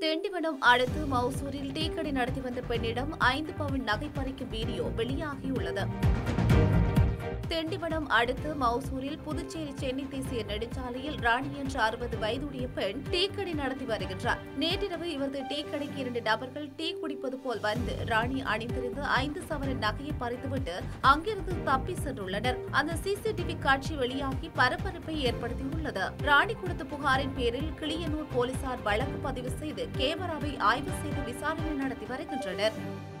திண்டிவனம் அடுத்து மௌசூரில் டீக்கடை நடத்தி வந்த பெண்ணிடம் ஐந்து பவுன் நகை பறிக்கும் வீடியோ வெளியாகியுள்ளது திண்டிவனம் அடுத்து மௌசூரில் புதுச்சேரி சென்னை தேசிய நெடுஞ்சாலையில் ராணி என்ற அறுபது வயதுடைய பெண் டீக்கடை நடத்தி வருகின்றார் நேற்றிரவு இவரது டீக்கடைக்கு இரண்டு நபர்கள் டீ குடிப்பது போல் வந்து ராணி அணிந்திருந்த ஐந்து சவரன் நகையை பறித்துவிட்டு அங்கிருந்து தப்பி சென்றுள்ளனர் அந்த சிசிடிவி காட்சி வெளியாகி பரபரப்பை ஏற்படுத்தியுள்ளது ராணி கொடுத்த புகாரின் பேரில் கிளியனூர் போலீசார் வழக்கு பதிவு செய்து கேமராவை ஆய்வு செய்து விசாரணை நடத்தி வருகின்றனர்